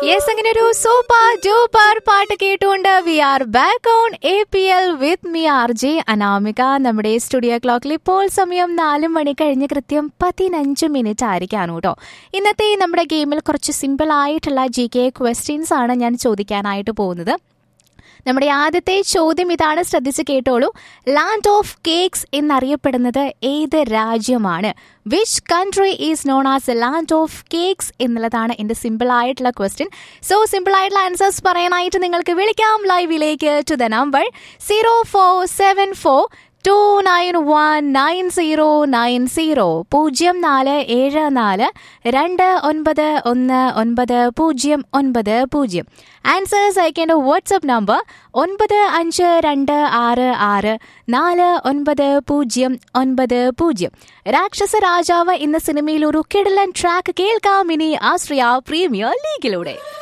yes അങ്ങനെ ഒരു super duper പാട്ട് കേട്ടുകൊണ്ട് we are back on A P L with me R J Anamika നമ്മുടെ സ്റ്റുഡിയോ ക്ലോക്കിൽ ഇപ്പോൾ സമയം നാല് മണി കഴിഞ്ഞ് കൃത്യം പതിനഞ്ച് മിനിറ്റ് ആയിരിക്കാണ് കേട്ടോ ഇന്നത്തെ നമ്മുടെ ഗെയിമിൽ കുറച്ച് സിമ്പിൾ ആയിട്ടുള്ള ജി കെ ക്വസ്റ്റ്യൻസ് ആണ് ഞാൻ ചോദിക്കാനായിട്ട് പോകുന്നത് നമ്മുടെ ആദ്യത്തെ ചോദ്യം ഇതാണ് ശ്രദ്ധിച്ച് കേട്ടോളൂ ലാൻഡ് ഓഫ് കേക്സ് എന്നറിയപ്പെടുന്നത് ഏത് രാജ്യമാണ് which country is known as land of cakes എന്നുള്ളതാണ് എൻ്റെ സിമ്പിൾ ആയിട്ടുള്ള ക്വസ്റ്റ്യൻ സോ സിമ്പിൾ ആയിട്ടുള്ള ആൻസേഴ്സ് പറയാനായിട്ട് നിങ്ങൾക്ക് വിളിക്കാം ലൈവിലേക്ക് to the number zero four seven four two nine one nine zero nine zero പൂജ്യം നാല് ഏഴ് നാല് രണ്ട് ഒൻപത് ഒന്ന് ഒൻപത് പൂജ്യം ഒൻപത് പൂജ്യം ആൻസേഴ്സ് അയക്കേണ്ട വാട്സപ്പ് നമ്പർ ഒൻപത് അഞ്ച് രണ്ട് ആറ് ആറ് നാല് ഒൻപത് പൂജ്യം ഒൻപത് പൂജ്യം രാക്ഷസ രാജാവ് എന്ന സിനിമയിൽ ഒരു കിടലൻ ട്രാക്ക് കേൾക്കാം ഇനി ആശ്രയ പ്രീമിയർ ലീഗിലൂടെ